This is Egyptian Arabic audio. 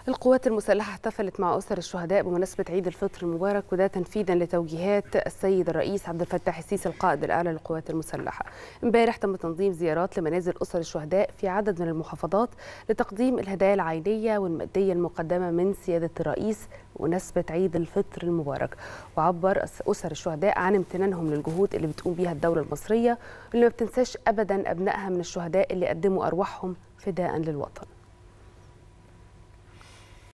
القوات المسلحة احتفلت مع أسر الشهداء بمناسبة عيد الفطر المبارك وده تنفيذا لتوجيهات السيد الرئيس عبد الفتاح السيسي القائد الأعلى للقوات المسلحة. امبارح تم تنظيم زيارات لمنازل أسر الشهداء في عدد من المحافظات لتقديم الهدايا العينية والمادية المقدمة من سيادة الرئيس بمناسبة عيد الفطر المبارك وعبر أسر الشهداء عن امتنانهم للجهود اللي بتقوم بيها الدولة المصرية واللي ما بتنساش أبدا أبنائها من الشهداء اللي قدموا أرواحهم فداء للوطن